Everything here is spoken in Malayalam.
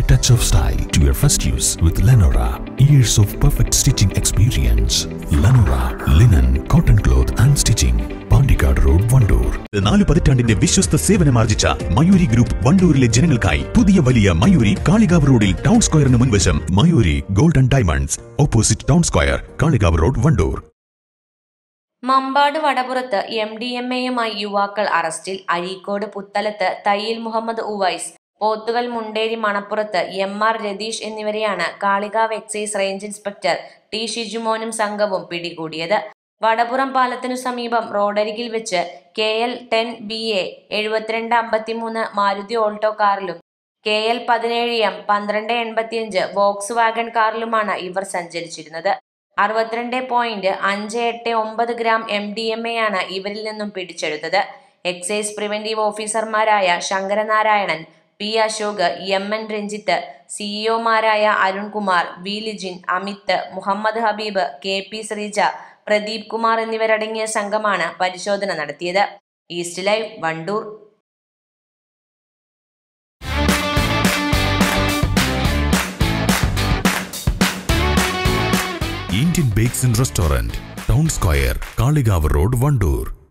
a touch of style to your first use with Lenora. Years of perfect stitching experience. Lenora, linen, cotton cloth and stitching. Pandikad Road, Vandoor. നാല് പതിറ്റാണ്ടിന്റെ വിശ്വസ്ത സേവനമാർജിച്ച മയൂരി ഗ്രൂപ്പ് വണ്ടൂരിലെ ജനങ്ങൾക്കായി പുതിയ വലിയ മയൂരി കാളികാവ് റോഡിൽ ടൗൺ സ്ക്വയറിന് മുൻവശം Mayuri golden diamonds opposite town square Kalikavu road Wandoor Mambad വടപുറത്ത് എം ഡി എം എയുമായി യുവാക്കൾ അറസ്റ്റിൽ അഴീക്കോട് പുത്തലത്ത് തയ്യിൽ മുഹമ്മദ് ഉവൈസ് പോത്തുകൽ മുണ്ടേരി മണപ്പുറത്ത് എം ആർ രതീഷ് എന്നിവരെയാണ് Kalikavu excise range inspector T ഷിജുമോനും സംഘവും പിടികൂടിയത് വടപുറം പാലത്തിനു സമീപം റോഡരികിൽ വെച്ച് K L ten B A എഴുപത്തിരണ്ട് അമ്പത്തിമൂന്ന് മാരുതി ഓൾട്ടോ കാറിലും കെ എൽ പതിനേഴ് എം പന്ത്രണ്ട് എൺപത്തിയഞ്ച് വോക്സ് വാഗൺ കാറിലുമാണ് ഇവർ സഞ്ചരിച്ചിരുന്നത് അറുപത്തിരണ്ട് പോയിന്റ് അഞ്ച് എട്ട് ഒമ്പത് gram M D M A ആണ് ഇവരിൽ നിന്നും പിടിച്ചെടുത്തത് എക്സൈസ് പ്രിവന്റീവ് ഓഫീസർമാരായ Sankaranarayanan P Ashok M N Ranjith സിഇഒമാരായ Arunkumar V Lijin Amith Muhammad Habeeb K P Sreeja Pradeep Kumar എന്നിവരടങ്ങിയ സംഘമാണ് പരിശോധന നടത്തിയത് East Live Wandoor Indian Bakes and Restaurant, Town Square, Kaligav Road, Vandoor.